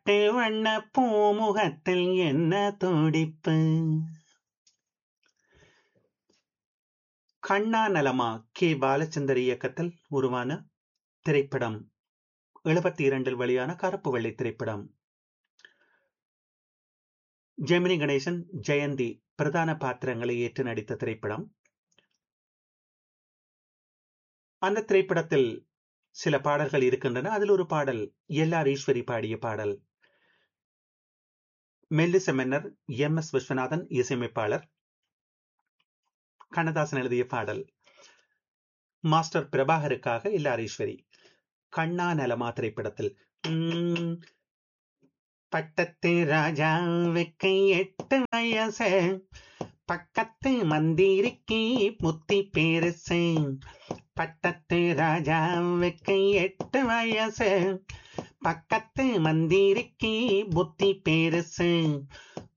பட்டு வண்ண பூமுகத்தில் என்ன துடிப்பு கண்ணா நலமா கே பாலச்சந்தர் இயக்கத்தில் உருவான திரைப்படம் எழுபத்தி இரண்டில் வெளியான கருப்பு வெள்ளை திரைப்படம் ஜெமினி கணேசன் ஜெயந்தி பிரதான பாத்திரங்களை ஏற்று நடித்த திரைப்படம் அந்த திரைப்படத்தில் சில பாடல்கள் இருக்கின்றன அதில் ஒரு பாடல் எல்ஆர் ஈஸ்வரி பாடிய பாடல் மெல்லிச மன்னர் எம் எஸ் விஸ்வநாதன் இசையமைப்பாளர் கண்ணதாசன் எழுதிய பாடல் மாஸ்டர் பிரபாகருக்காக எல்ஆர் ஈஸ்வரி கண்ணா நலமா திரைப்படத்தில் பட்டத்து ராஜாவுக்கு எட்டு வயசு பக்கத்து மந்திரிக்கு புத்தி பெருசு பட்டத்து ராஜாவுக்கு எட்டு வயசு பக்கத்து மந்திரிக்கு புத்தி பெருசு